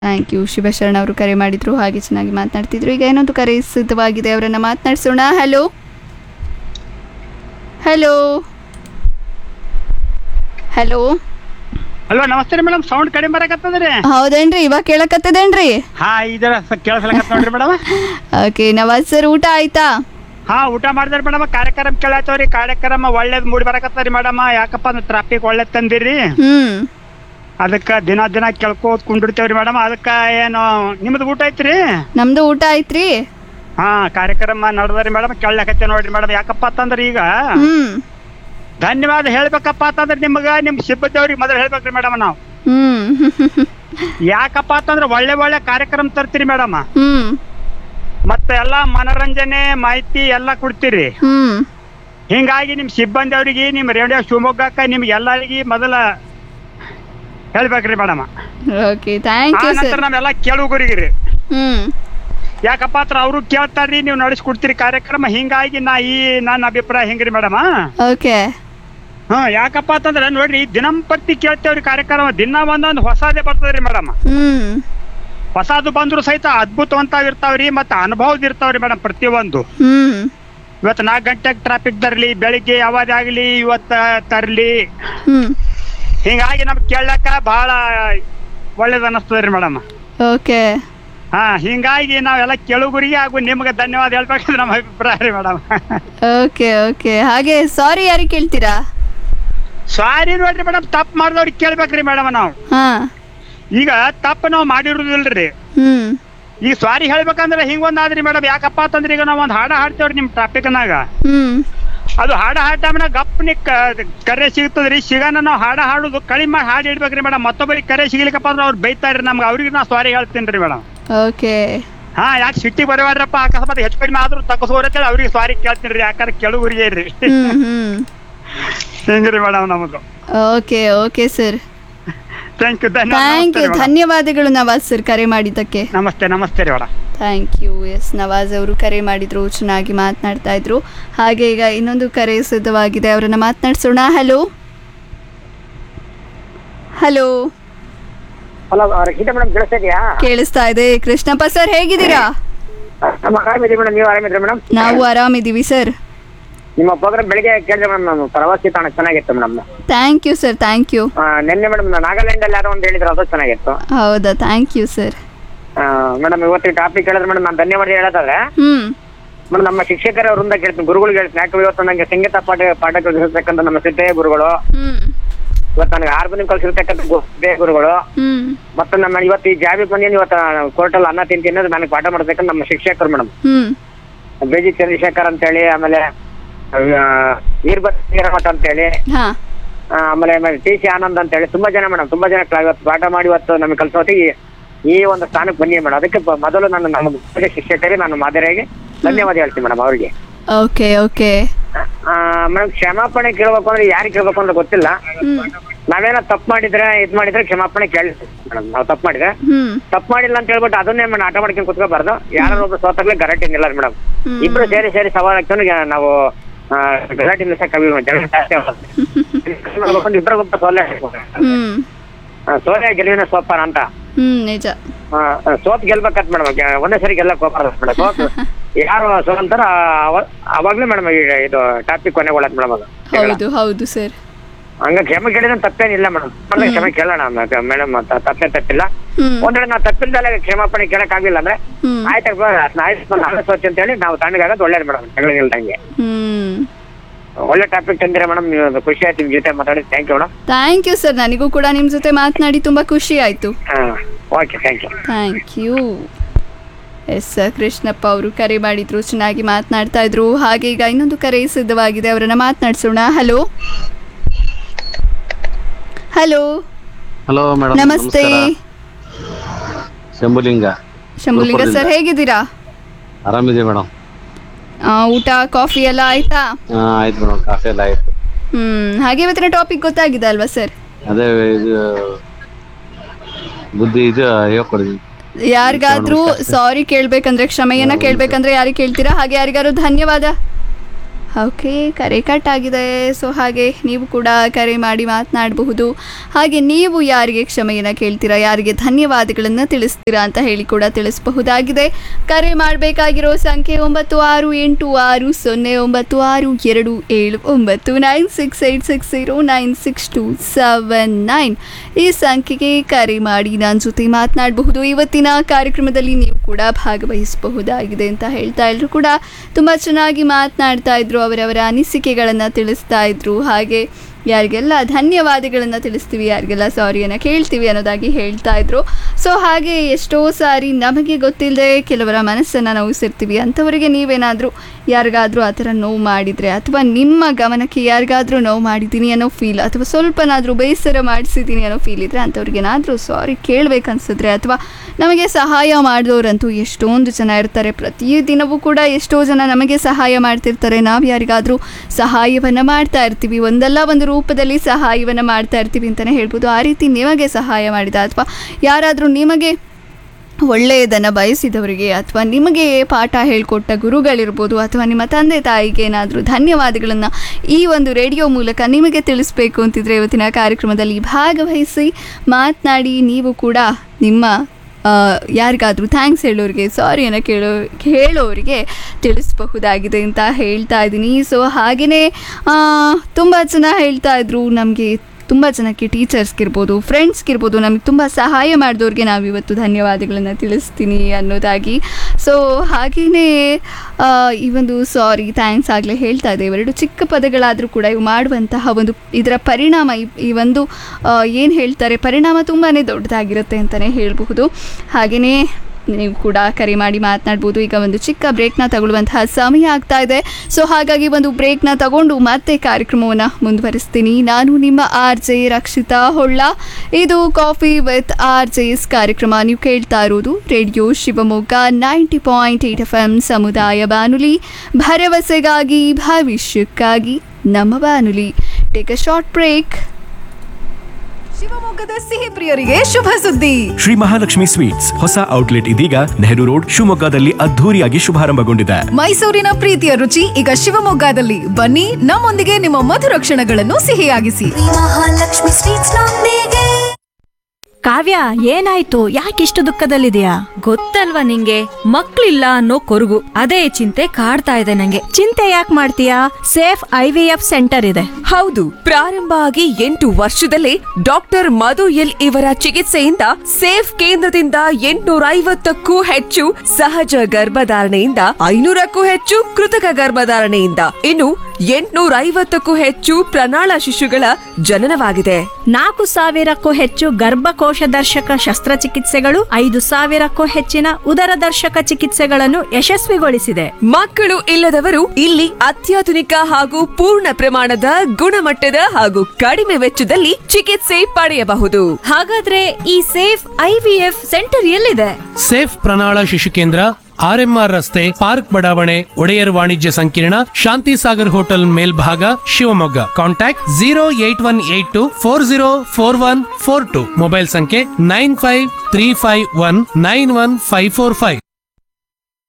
Thank you Shivasharana ಅವರು ಕರೆ ಮಾಡಿದ್ರು ಹಾಗೆ ಚೆನ್ನಾಗಿ ಮಾತನಾಡ್ತಿದ್ರು ಈಗ ಇನ್ನೊಂದು ಕರೆ ಸಿದ್ಧವಾಗಿದೆ ಅವರನ್ನ ಮಾತನಾಡಿಸೋಣ ಹಲೋ ಹಲೋ ಹಲೋ ಹಲೋ ನಮಸ್ತೆ ರೀ ಮೇಡಮ್ ಸೌಂಡ್ ಕಡಿಮೆ ಬರಕತ್ತದ್ರಿ ಹೌದೇನ್ರಿ ಇವಾಗ ಕೇಳಕತ್ತದೇನ್ರಿ ಹಾ ಇದರ ಕೇಳಿಸ್ಲಕತ್ತ ನೋಡ್ರಿ ಮೇಡಮ್ ಓಕೆ ನವಾಜ್ ಸರ್ ಊಟ ಆಯ್ತಾ ಹಾ ಊಟ ಮಾಡಿದ್ರಿ ಮೇಡಮ್ ಕಾರ್ಯಕ್ರಮ ಕೇಳತ್ತವ್ರಿ ಕಾರ್ಯಕ್ರಮ ಒಳ್ಳೇದ್ ಮೂಡಿ ಬರಕತ್ತರಿ ಮೇಡಮ್ ಯಾಕಪ್ಪ ಅಂದ್ರೆ ಟ್ರಾಫಿಕ್ ಒಳ್ಳೇದ್ ತಂದಿರಿ ಹ್ಮ್ ಅದಕ್ಕ ದಿನ ದಿನ ಕೇಳ್ಕೋತ್ ಕುಂಡಿರ್ತೇವ್ರಿ ಮೇಡಮ್ ಅದಕ್ಕ ಏನು ನಿಮ್ದು ಊಟ ಐತ್ರಿ ನಮ್ದು ಊಟ ಆಯ್ತ್ರಿ ಹಾ ಕಾರ್ಯಕ್ರಮ ನಡ್ದರಿ ಮೇಡಮ್ ಕೇಳಕತ್ತೆ ನೋಡ್ರಿ ಮೇಡಮ್ ಯಾಕಪ್ಪ ಅಂತಂದ್ರೆ ಈಗ ಹ್ಮ್ ಧನ್ಯವಾದ ಹೇಳ್ಬೇಕಪ್ಪ ಅಂತಂದ್ರೆ ನಿಮ್ಗ ನಿಮ್ ಸಿಬ್ಬಂದಿಯವ್ರಿಗೆ ಮೊದಲು ಹೇಳ್ಬೇಕ್ರಿ ಮೇಡಮ್ ನಾವು ಹ್ಮ್ ಯಾಕಪ್ಪ ಅಂತಂದ್ರೆ ಒಳ್ಳೆ ಒಳ್ಳೆ ಕಾರ್ಯಕ್ರಮ ತರ್ತೀರಿ ಮೇಡಮ್ ಹ್ಮ್ ಮತ್ತೆ ಎಲ್ಲಾ ಮನರಂಜನೆ ಮಾಹಿತಿ ಎಲ್ಲಾ ಕೊಡ್ತೀರಿ ಹ್ಮ್ ಹಿಂಗಾಗಿ ನಿಮ್ ಸಿಬ್ಬಂದಿ ಅವರಿಗೆ ನಿಮ್ ರೇಡಿಯೋ ಶಿವಮೊಗ್ಗಕ್ಕ ನಿಮ್ಗೆ ಎಲ್ಲರಿಗೆ ಮೊದಲ ಹೇಳ್ಬೇಕ್ರಿ madam okay thank ah you ನಂತರ ಸರ್ ನಾವೆಲ್ಲ ಕೇಳುಗರಿಗಿರಿ ಹ್ಮ್ ಯಾಕಪ್ಪ ಹತ್ರ ಅವರು ಕೇಳ್ತಾರ್ರಿ ನೀವು ನಡೆಸ್ಕೊಡ್ತೀರಿ ಕಾರ್ಯಕ್ರಮ ಹಿಂಗಾಗಿ ನಾ ಈ ನನ್ನ ಅಭಿಪ್ರಾಯ ಹಿಂಗ್ರಿ ಮೇಡಮ್ ಓಕೆ ಹಾ ಯಾಕಪ್ಪ ಅಂತಂದ್ರೆ ನೋಡ್ರಿ ದಿನಂಪ್ರತಿ ಕೇಳ್ತೇವ್ರಿ ಕಾರ್ಯಕ್ರಮ ದಿನ ಒಂದೊಂದು ಹೊಸದೇ ಬರ್ತದ್ರಿ ಮೇಡಮ್ ಹ್ಮ್ ಹೊಸದು ಬಂದ್ರು ಸಹಿತ ಅದ್ಭುತವಂತ ಇರ್ತಾವ್ರಿ ಮತ್ತೆ ಅನುಭವದ ಇರ್ತಾವ್ರಿ ಮೇಡಮ್ ಪ್ರತಿಯೊಂದು ಹ್ಮ್ ಇವತ್ತು ನಾಲ್ಕು ಗಂಟೆಗೆ ಟ್ರಾಫಿಕ್ ತರ್ಲಿ ಬೆಳಿಗ್ಗೆ ಯಾವ್ದಾಗ್ಲಿ ಇವತ್ತ ತರ್ಲಿ ಹ್ಮ್ ಹಿಂಗಾಗಿ ನಮ್ಗೆ ಕೇಳಕ್ಕ ಬಹಳ ಒಳ್ಳೇದ್ ಅನ್ನಿಸ್ತದ್ರಿ ಮೇಡಮ್ ಓಕೆ ಹಾ ಹಿಂಗಾಗಿ ನಾವೆಲ್ಲ ಕೇಳುಗರಿಗೆ ಹಾಗೂ ನಿಮ್ಗೆ ಧನ್ಯವಾದ ಹೇಳ್ಬೇಕಂದ್ರೆ ನಮ್ಮ ಅಭಿಪ್ರಾಯ ರೀ ಮೇಡಮ್ ಓಕೆ ಓಕೆ ಹಾಗೆ ಸಾರಿ ಯಾರಿಗೆ ಕೇಳ್ತೀರಾ ಸಾರಿ ನೋಡ್ರಿ ಮೇಡಮ್ ತಪ್ಪು ಮಾಡಿದವ್ರಿಗೆ ಕೇಳ್ಬೇಕ್ರಿ ಮೇಡಮ್ ನಾವು ಹಾ ಈಗ ತಪ್ಪು ನಾವು ಮಾಡಿರುದಿಲ್ರಿ ಹ್ಮ್ ಈಗ ಸಾರಿ ಹೇಳ್ಬೇಕಂದ್ರೆ ಹಿಂಗೊಂದಾದ್ರಿ ಮೇಡಮ್ ಯಾಕಪ್ಪ ಅಂತಂದ್ರೆ ಈಗ ನಾವು ಒಂದು ಹಾಡ ಹಾಡ್ತೇವ್ರಿ ನಿಮ್ ಟ್ರಾಫಿಕ್ನಾಗ ಹ್ಮ್ ಅದು ಹಾಡ ಹಾಡ ಟೈಮ್ನಾಗ ಗಪ್ಪನಿ ಕರೆ ಸಿಗ್ತದ್ರಿ ಸಿಗಾನ ನಾವು ಹಾಡ ಹಾಡುದು ಕಡಿಮೆ ಮಾಡಿ ಹಾಡು ಇಡ್ಬೇಕ್ರಿ ಮೇಡಮ್ ಮತ್ತೊಬ್ಬರಿಗೆ ಕರೆ ಸಿಗ್ಲಿಕ್ಕಪ್ಪ ಅಂದ್ರೆ ಅವ್ರು ಬೈತಾರ್ರಿ ನಮ್ಗೆ ಅವ್ರಿಗೆ ನಾ ಸಾರಿ ಹೇಳ್ತೀನಿ ರೀ ಮೇಡಮ್ ಓಕೆ ಹಾ ಯಾಕೆ ಸಿಟ್ಟಿ ಬರವಾಡ್ರಪ್ಪ ಅಕಸ್ಮಾತ್ ಹೆಚ್ಚು ಕಡಿಮೆ ಆದ್ರೂ ತಗಸೋರತ್ತೇಳಿ ಅವ್ರಿಗೆ ಸಾರಿ ಕೇಳ್ತೀನಿ ರೀ ಯಾಕಂದ್ರೆ ಕೆಳಗುರಿಗೆ ರೀ ಹ್ಮ್ ಹ್ಮ್ ಹಿಂಗ್ರಿ ಮೇಡಮ್ ನಮ್ಮದು okay okay sir thank you thank you ಧನ್ಯವಾದ ಧನ್ಯವಾದಗಳು ನವಾಜ್ ಸರ್ ಕರೆ ಮಾಡಿದ್ದಕ್ಕೆ ನಮಸ್ತೆ ನಮಸ್ತೆ ರೀ madam thank you S Nawaz ಅವರು ಕರೆ ಮಾಡಿದ್ರು ಚೆನ್ನಾಗಿ ಮಾತನಾಡ್ತಾ ಇದ್ರು ಹಾಗೆ ಈಗ ಇನ್ನೊಂದು ಕರೆ ಸಿದ್ಧವಾಗಿದೆ ಅವರನ್ನ ಮಾತನಾಡಿಸೋಣ hello hello hello Geetha madam ಕೇಳಿಸ್ತಾ ಇದೆಯಾ ಕೇಳಿಸ್ತಾ ಇದೆ ಕೃಷ್ಣಪ್ಪ ಸರ್ ಹೇಗಿದ್ದೀರಾ ನಮ್ಮ ಆರಾಮಿದ್ದೀವಿ ಮೇಡಮ್ ನೀವು ಆರಾಮಿದ್ರಿ ಮೇಡಮ್ ನಾವು ಆರಾಮಿದ್ದೀವಿ ಸರ್ ನಿಮ್ಮ ಪ್ರೋಗ್ರಾಮ್ ಬೆಳಿಗ್ಗೆ ಕೇಳಿದೆ ಮೇಡಮ್ ನಾನು ಪ್ರವಾಸಿ ತಾಣ ಚೆನ್ನಾಗಿತ್ತು madam thank you sir thank you ನಿನ್ನೆ ಮೇಡಮ್ ನಾಗಾಲ್ಯಾಂಡ್ ಅಲ್ಲಿ ಯಾರೋ ಒಂದು ಹೇಳಿದ್ರು ಅದು ಚೆನ್ನಾಗಿತ್ತು ಹೌದಾ ಥ್ಯಾಂಕ್ ಯು ಸರ್ ಮೇಡಮ್ ಇವತ್ತು ಟಾಪಿಕ್ ಹೇಳಿದ್ರೆ ಮೇಡಮ್ ನಾನು ಧನ್ಯವಾದ ಹೇಳೋದಾದ್ರೆ ಹ್ಮ್ ಮೇಡಮ್ ನಮ್ಮ ಶಿಕ್ಷಕರ ವೃಂದ ಕೇಳ್ತೀನಿ ಗುರುಗಳಿಗೆ ಹೇಳ್ತೀನಿ ಯಾಕೆ ಇವತ್ತು ನನಗೆ ಸಂಗೀತ ಪಾಠ ಪಾಠ ಕಲಿಸಿರ್ತಕ್ಕಂಥ ನಮ್ಮ ಸಿದ್ದಯ್ಯ ಗುರುಗಳು ಹ್ಮ್ ಇವತ್ತು ನನಗೆ ಹಾರ್ಮೋನಿಯಂ ಕಲಿಸಿರ್ತಕ್ಕಂಥ ಸಿದ್ದಯ್ಯ ಗುರುಗಳು ಹ್ಮ್ ಮತ್ತೆ ನಮ್ಮ ಇವತ್ತು ಈ ಜಾಬಿ ಬಂದೇನು ಇವತ್ತು ಕೋರ್ಟಲ್ಲಿ ಅನ್ನ ತಿಂತೀನಿ ಅನ್ನೋದು ನನಗೆ ಪಾಠ ಮಾಡ್ತಕ್ಕಂಥ ನಮ್ಮ ಶಿಕ್ಷಕರು ಮೇಡಮ್ ಹ್ಮ್ ಬೇಜಿ ಚಂದ್ರಶೇಖರ್ ಅಂತೇಳಿ ಆಮೇಲೆ ವೀರಭದ್ರ ಅಂತೇಳಿ ಹಾ ಆ, ಆಮೇಲೆ ಟಿ ಸಿ ಆನಂದ್ ಅಂತ ಹೇಳಿ ತುಂಬಾ ಜನ ಮೇಡಮ್ ತುಂಬಾ ಜನ ಕ್ಲಾ- ಇವತ್ತು ಪಾಠ ಮಾಡಿ ಇವತ್ತು ನಮಗೆ ಕಲ್ಸೋತಿ ಈ ಒಂದು ಸ್ಥಾನಕ್ಕೆ ಬನ್ನಿ ಮೇಡಮ್ ಅದಕ್ಕೆ ಪ- ಮೊದಲು ನಾನು ನಮ್ಮ ಗುರುಗಳಿಗೆ, ಶಿಕ್ಷಕರಿಗೆ ನಾನು ಮಾದರಿಯಾಗಿ ಧನ್ಯವಾದ ಹೇಳ್ತೀನಿ ಮೇಡಮ್ ಅವ್ರಿಗೆ ಓಕೆ ಓಕೆ ಮೇಡಮ್ ಕ್ಷಮಾಪಣೆ ಕೇಳ್ಬೇಕು ಅಂದ್ರೆ ಯಾರಿಗೆ ಕೇಳ್ಬೇಕು ಅಂತ ಗೊತ್ತಿಲ್ಲ ಹ್ಮ್ ನಾವೇನೋ ತಪ್ಪು ಮಾಡಿದ್ರೆ ಇದ್ ಮಾಡಿದ್ರೆ ಕ್ಷಮಾಪಣೆ ಕೇಳಿ ಮೇಡಮ್ ನಾವು ತಪ್ಪು ಮಾಡಿದ್ರೆ ಹ್ಮ್ ತಪ್ಪು ಮಾಡಿಲ್ಲ ಅಂತ ಹೇಳ್ಬಿಟ್ಟು ಅದನ್ನೇ ಮೇಡಮ್ ಆಟ ಮಾಡ್ಕೊಂಡು ಕುತ್ಕೋಬಾರ್ದು ಯಾರೋ ಒಬ್ರು ಸೋತಾಗ್ಲೇ ಗಲಾಟೆ ನಿಲ್ಲ ಮೇಡಮ್ ಹ್ಮ್. ಇಬ್ರು ಸೇರಿ ಸೇರಿ ಸವಾಲ್ ಹಾಕ್ಕೊಂಡು ಈಗ ನಾವು ಆ, ಗಲಾಟೆ ನಿಲ್ಸಕ್ ಕವಿ ಜಗಳ ಜಾಸ್ತಿ ಆಗೋದು. ಇಬ್ರಿಗೊಬ್ಬ ಸೋಲೆ ಹ್ಮ್ ಆ, ಸೋಲೆ ಗೆಲುವಿನ ಸೋಪಾನ ಅಂತ ಹ್ಮ್ ನಿಜ ಆ, ಸೋತ್ ಗೆಲ್ಬೇಕಂತ ಮೇಡಮ್ ಒಂದೇ ಸರಿ ಗೆಲ್ಲಕ್ ಹೋಗ್ಬಾರ್ದು ಮೇಡಮ್ ಸೋತ್ ಯಾರು ಸೋಲಂತಾರ ಅವ- ಅವಾಗ್ಲೇ ಮೇಡಮ್ ಇದು ಟಾಪಿಕ್ ಕೊನೆಗೊಳ್ಳತ್ ಮೇಡಮ್ ಅದು ಜಗಳ. ಹೌದು ಹೌದು ಸರ್ ಹಂಗ ಕ್ಷಮೆ ಕೇಳಿದ್ರೆ ತಪ್ಪೇನಿಲ್ಲ ಮೇಡಮ್ ಕ್ಷಮೆ ಕೇಳೋಣ ಮೇಡಮ್ ತಪ್ಪೇ ತಪ್ಪಿಲ್ಲ ಹ್ಮ್ ಒಂದ್ ವೇಳೆ ನಾವು ತಪ್ಪಿಲ್ದಲ್ಲ ಕ್ಷಮಾಪಣೆ ಕೇಳಕ್ ಆಗಿಲ್ಲ ಅಂದ್ರೆ ಹ್ಮ್ ಆಯ್ತು ಆಯ್ತು ನಾಳೆ ಸೋಚ್ ಅಂತ ಹೇಳಿ ನಾವು ತಣ್ಣಗಾಗೋದು ಒಳ್ಳೇದು ಮೇಡಮ್ ಜಗಳ ನಿಲ್ದಂಗೆ ಹ್ಮ್ ಒಳ್ಳೆ ಟಾಪಿಕ್ ತಂದಿರ ಮೇಡಮ್ ನೀವು ಖುಷಿ ಆಯ್ತು ನಿಮ್ ಜೊತೆ ಮಾತಾಡಿ thank you madam thank you sir ನನಗೂ ಕೂಡ ನಿಮ್ಮ ಜೊತೆ ಮಾತನಾಡಿ ತುಂಬ ಖುಷಿ ಆಯಿತು ಹಾ okay thank you thank you S Krishnappa ಅವರು ಕರೆ ಮಾಡಿದ್ರು ಚೆನ್ನಾಗಿ ಮಾತನಾಡ್ತಾ ಇದ್ರು ಹಾಗೆ ಈಗ ಇನ್ನೊಂದು ಕರೆ ಸಿದ್ಧವಾಗಿದೆ ಅವರನ್ನ ಮಾತನಾಡಿಸೋಣ ಹಲೋ ಹಲೋ ಹಲೋ ಮೇಡಮ್ ನಮಸ್ತೆ ಶಂಭುಲಿಂಗ ಶಂಭುಲಿಂಗ ಸರ್ ಹೇಗಿದ್ದೀರಾ ಆರಾಮಿದೆ ಮೇಡಮ್ ಆ, ಊಟ ಕಾಫಿ ಎಲ್ಲ ಆಯ್ತಾ ಆಯ್ತು ಮೇಡಮ್ ಕಾಫಿ ಎಲ್ಲ ಆಯ್ತು ಹ್ಮ್ ಹಾಗೆ ಇವತ್ತಿನ ಟಾಪಿಕ್ ಗೊತ್ತಾಗಿದೆ ಅಲ್ವಾ ಸರ್ ಅದೇ ಇದು ಬುದ್ಧಿ ಇದು ಹೇಳ್ಕೊಡಿ ಯಾರಿಗಾದ್ರೂ ಸಾರಿ ಕೇಳ್ಬೇಕಂದ್ರೆ ಕ್ಷಮೆಯನ್ನ ಕೇಳ್ಬೇಕಂದ್ರೆ ಯಾರಿಗೆ ಕೇಳ್ತೀರಾ ಹಾಗೆ ಯಾರಿಗಾರು ಧನ್ಯವಾದ ಓಕೆ ಕರೆ ಕಟ್ ಆಗಿದೆ ಸೊ ಹಾಗೆ ನೀವು ಕೂಡ ಕರೆ ಮಾಡಿ ಮಾತನಾಡಬಹುದು ಹಾಗೆ ನೀವು ಯಾರಿಗೆ ಕ್ಷಮೆಯನ್ನು ಕೇಳ್ತೀರಾ ಯಾರಿಗೆ ಧನ್ಯವಾದಗಳನ್ನು ತಿಳಿಸ್ತೀರಾ ಅಂತ ಹೇಳಿ ಕೂಡ ತಿಳಿಸಬಹುದಾಗಿದೆ ಕರೆ ಮಾಡಬೇಕಾಗಿರೋ ಸಂಖ್ಯೆ ಒಂಬತ್ತು ಆರು ಎಂಟು ಆರು ಸೊನ್ನೆ ಒಂಬತ್ತು ಆರು ಎರಡು ಏಳು ಒಂಬತ್ತು nine six eight six zero nine six two seven nine ಈ ಸಂಖ್ಯೆಗೆ ಕರೆ ಮಾಡಿ ನನ್ನ ಜೊತೆ ಮಾತನಾಡಬಹುದು ಇವತ್ತಿನ ಕಾರ್ಯಕ್ರಮದಲ್ಲಿ ನೀವು ಕೂಡ ಭಾಗವಹಿಸಬಹುದಾಗಿದೆ ಅಂತ ಹೇಳ್ತಾ ಇದ್ರು ಕೂಡ ತುಂಬ ಚೆನ್ನಾಗಿ ಮಾತನಾಡ್ತಾ ಇದ್ರು ಅವರವರ ಅನಿಸಿಕೆಗಳನ್ನು ತಿಳಿಸ್ತಾ ಇದ್ರು ಹಾಗೆ ಯಾರಿಗೆಲ್ಲ ಧನ್ಯವಾದಗಳನ್ನು ತಿಳಿಸ್ತೀವಿ ಯಾರಿಗೆಲ್ಲ ಸಾರಿಯನ್ನು ಕೇಳ್ತೀವಿ ಅನ್ನೋದಾಗಿ ಹೇಳ್ತಾ ಇದ್ರು ಸೊ ಹಾಗೆ ಎಷ್ಟೋ ಸಾರಿ ನಮಗೆ ಗೊತ್ತಿಲ್ಲದೆ ಕೆಲವರ ಮನಸ್ಸನ್ನು ನೋವಿಸಿರ್ತೀವಿ ಅಂಥವರಿಗೆ ನೀವೇನಾದರೂ ಯಾರಿಗಾದರೂ ಆ ಥರ ನೋವು ಮಾಡಿದರೆ ಅಥವಾ ನಿಮ್ಮ ಗಮನಕ್ಕೆ ಯಾರಿಗಾದರೂ ನೋವು ಮಾಡಿದ್ದೀನಿ ಅನ್ನೋ ಫೀಲ್ ಅಥವಾ ಸ್ವಲ್ಪನಾದರೂ ಬೇಸರ ಮಾಡಿಸಿದ್ದೀನಿ ಅನ್ನೋ ಫೀಲ್ ಇದ್ದರೆ ಅಂಥವ್ರಿಗೇನಾದರೂ ಸಾರಿ ಕೇಳಬೇಕನ್ಸಿದ್ರೆ ಅಥವಾ ನಮಗೆ ಸಹಾಯ ಮಾಡಿದವರಂತೂ ಎಷ್ಟೊಂದು ಜನ ಇರ್ತಾರೆ ಪ್ರತಿದಿನವೂ ಕೂಡ ಎಷ್ಟೋ ಜನ ನಮಗೆ ಸಹಾಯ ಮಾಡ್ತಿರ್ತಾರೆ ನಾವು ಯಾರಿಗಾದರೂ ಸಹಾಯವನ್ನು ಮಾಡ್ತಾ ಇರ್ತೀವಿ ಒಂದಲ್ಲ ಒಂದು ರೂಪದಲ್ಲಿ ಸಹಾಯವನ್ನು ಮಾಡ್ತಾ ಇರ್ತೀವಿ ಅಂತಲೇ ಹೇಳ್ಬೋದು ಆ ರೀತಿ ನಿಮಗೆ ಸಹಾಯ ಮಾಡಿದ ಅಥವಾ ಯಾರಾದರೂ ನಿಮಗೆ ಒಳ್ಳೆಯದನ್ನು ಬಯಸಿದವರಿಗೆ ಅಥವಾ ನಿಮಗೆ ಪಾಠ ಹೇಳಿಕೊಟ್ಟ ಗುರುಗಳಿರ್ಬೋದು ಅಥವಾ ನಿಮ್ಮ ತಂದೆ ತಾಯಿಗೆ ಏನಾದರೂ ಧನ್ಯವಾದಗಳನ್ನು ಈ ಒಂದು ರೇಡಿಯೋ ಮೂಲಕ ನಿಮಗೆ ತಿಳಿಸ್ಬೇಕು ಅಂತಿದ್ರೆ ಇವತ್ತಿನ ಕಾರ್ಯಕ್ರಮದಲ್ಲಿ ಭಾಗವಹಿಸಿ ಮಾತನಾಡಿ ನೀವು ಕೂಡ ನಿಮ್ಮ ಆ, ಯಾರಿಗಾದರೂ ಥ್ಯಾಂಕ್ಸ್ ಹೇಳೋರಿಗೆ ಸಾರಿಯನ್ನು ಕೇಳೋ ಹೇಳೋರಿಗೆ ತಿಳಿಸಬಹುದಾಗಿದೆ ಅಂತ ಹೇಳ್ತಾ ಇದ್ದೀನಿ ಸೊ ಹಾಗೆಯೇ ತುಂಬ ಜನ ಹೇಳ್ತಾ ಇದ್ರು ನಮಗೆ ತುಂಬ ಜನಕ್ಕೆ ಟೀಚರ್ಸ್ಗಿರ್ಬೋದು ಫ್ರೆಂಡ್ಸ್ಗಿರ್ಬೋದು ನಮಗೆ ತುಂಬ ಸಹಾಯ ಮಾಡಿದವ್ರಿಗೆ ನಾವು ಇವತ್ತು ಧನ್ಯವಾದಗಳನ್ನು ತಿಳಿಸ್ತೀನಿ ಅನ್ನೋದಾಗಿ ಸೊ ಹಾಗೆಯೇ ಆ, ಈ ಒಂದು ಸಾರಿ ಥ್ಯಾಂಕ್ಸ್ ಆಗಲೇ ಹೇಳ್ತಾ ಇದೆ ಇವೆರಡು ಚಿಕ್ಕ ಪದಗಳಾದರೂ ಕೂಡ ಇವು ಮಾಡುವಂತಹ ಒಂದು ಇದರ ಪರಿಣಾಮ ಈ- ಈ ಒಂದು ಏನು ಹೇಳ್ತಾರೆ ಪರಿಣಾಮ ತುಂಬಾ ದೊಡ್ಡದಾಗಿರುತ್ತೆ ಅಂತಲೇ ಹೇಳಬಹುದು ಹಾಗೆಯೇ ನೀವು ಕೂಡ ಕರೆ ಮಾಡಿ ಮಾತನಾಡ್ಬೋದು ಈಗ ಒಂದು ಚಿಕ್ಕ ಬ್ರೇಕ್ನ ತಗೊಳ್ಳುವಂತಹ ಸಮಯ ಆಗ್ತಾ ಇದೆ ಸೊ ಹಾಗಾಗಿ ಒಂದು ಬ್ರೇಕ್ನ ತಗೊಂಡು ಮತ್ತೆ ಕಾರ್ಯಕ್ರಮವನ್ನು ಮುಂದುವರಿಸ್ತೀನಿ ನಾನು ನಿಮ್ಮ ಆರ್ ಜೆ ರಕ್ಷಿತಾ ಹೊಳ್ಳ ಇದು ಕಾಫಿ ವಿತ್ ಆರ್ ಜೆಸ್ ಕಾರ್ಯಕ್ರಮ ನೀವು ಕೇಳ್ತಾ ಇರೋದು radio Shivamogga ninety point eight F M ಸಮುದಾಯ ಬಾನುಲಿ ಭರವಸೆಗಾಗಿ ಭವಿಷ್ಯಕ್ಕಾಗಿ ನಮ್ಮ ಬಾನುಲಿ ಟೇಕ್ ಅ ಶಾರ್ಟ್ ಬ್ರೇಕ್ ಶಿವಮೊಗ್ಗದ ಸಿಹಿ ಪ್ರಿಯರಿಗೆ ಶುಭ ಸುದ್ದಿ ಶ್ರೀ ಮಹಾಲಕ್ಷ್ಮಿ ಸ್ವೀಟ್ಸ್ ಹೊಸ ಔಟ್ಲೆಟ್ ಇದೀಗ ನೆಹರು ರೋಡ್ ಶಿವಮೊಗ್ಗದಲ್ಲಿ ಅದ್ಧೂರಿಯಾಗಿ ಶುಭಾರಂಭಗೊಂಡಿದೆ ಮೈಸೂರಿನ ಪ್ರೀತಿಯ ರುಚಿ ಈಗ ಶಿವಮೊಗ್ಗದಲ್ಲಿ ಬನ್ನಿ ನಮ್ಮೊಂದಿಗೆ ನಿಮ್ಮ ಮಧುರ ಕ್ಷಣಗಳನ್ನು ಸಿಹಿಯಾಗಿಸಿ ಮಹಾಲಕ್ಷ್ಮಿ ಸ್ವೀಟ್ಸ್ ನೊಂದಿಗೆ ಕಾವ್ಯ ಏನಾಯ್ತು ಯಾಕಿಷ್ಟು ದುಃಖದಲ್ಲಿದೆಯಾ ಗೊತ್ತಲ್ವಾ ನಿಂಗೆ ಮಕ್ಳಿಲ್ಲ ಅನ್ನೋ ಕೊರಗು ಅದೇ ಚಿಂತೆ ಕಾಡ್ತಾ ಇದೆ ನಂಗೆ ಚಿಂತೆ ಯಾಕೆ ಮಾಡ್ತೀಯಾ safe I V F centre ಇದೆ ಹೌದು ಪ್ರಾರಂಭ ಆಗಿ ಎಂಟು ವರ್ಷದಲ್ಲೇ ಡಾಕ್ಟರ್ ಮಧು ಎಲ್ ಇವರ ಚಿಕಿತ್ಸೆಯಿಂದ ಸೇಫ್ ಕೇಂದ್ರದಿಂದ ಎಂಟುನೂರ ಐವತ್ತಕ್ಕೂ ಹೆಚ್ಚು ಸಹಜ ಗರ್ಭಧಾರಣೆಯಿಂದ ಐನೂರಕ್ಕೂ ಹೆಚ್ಚು ಕೃತಕ ಗರ್ಭಧಾರಣೆಯಿಂದ ಇನ್ನು ಎಂಟುನೂರ ಐವತ್ತಕ್ಕೂ ಹೆಚ್ಚು ಪ್ರಣಾಳ ಶಿಶುಗಳ ಜನನವಾಗಿದೆ ನಾಲ್ಕು ಸಾವಿರಕ್ಕೂ ಹೆಚ್ಚು ಗರ್ಭಕೋಶ ದರ್ಶಕ ಶಸ್ತ್ರಚಿಕಿತ್ಸೆಗಳು ಐದು ಸಾವಿರಕ್ಕೂ ಹೆಚ್ಚಿನ ಉದರ ದರ್ಶಕ ಚಿಕಿತ್ಸೆಗಳನ್ನು ಯಶಸ್ವಿಗೊಳಿಸಿದೆ ಮಕ್ಕಳು ಇಲ್ಲದವರು ಇಲ್ಲಿ ಅತ್ಯಾಧುನಿಕ ಹಾಗೂ ಪೂರ್ಣ ಪ್ರಮಾಣದ ಗುಣಮಟ್ಟದ ಹಾಗೂ ಕಡಿಮೆ ವೆಚ್ಚದಲ್ಲಿ ಚಿಕಿತ್ಸೆ ಪಡೆಯಬಹುದು ಹಾಗಾದ್ರೆ ಈ safe I V F centre ಎಲ್ಲಿದೆ ಸೇಫ್ ಪ್ರಣಾಳ ಶಿಶು ಕೇಂದ್ರ ಆರ್ಎಂಆರ್ ರಸ್ತೆ ಪಾರ್ಕ್ ಬಡಾವಣೆ ಒಡೆಯರ್ ವಾಣಿಜ್ಯ ಸಂಕೀರ್ಣ ಶಾಂತಿ ಸಾಗರ್ ಹೋಟೆಲ್ ಮೇಲ್ಭಾಗ Shivamogga contact zero eight one eight two four zero four one four two mobile ಸಂಖ್ಯೆ nine five three five one nine one five four five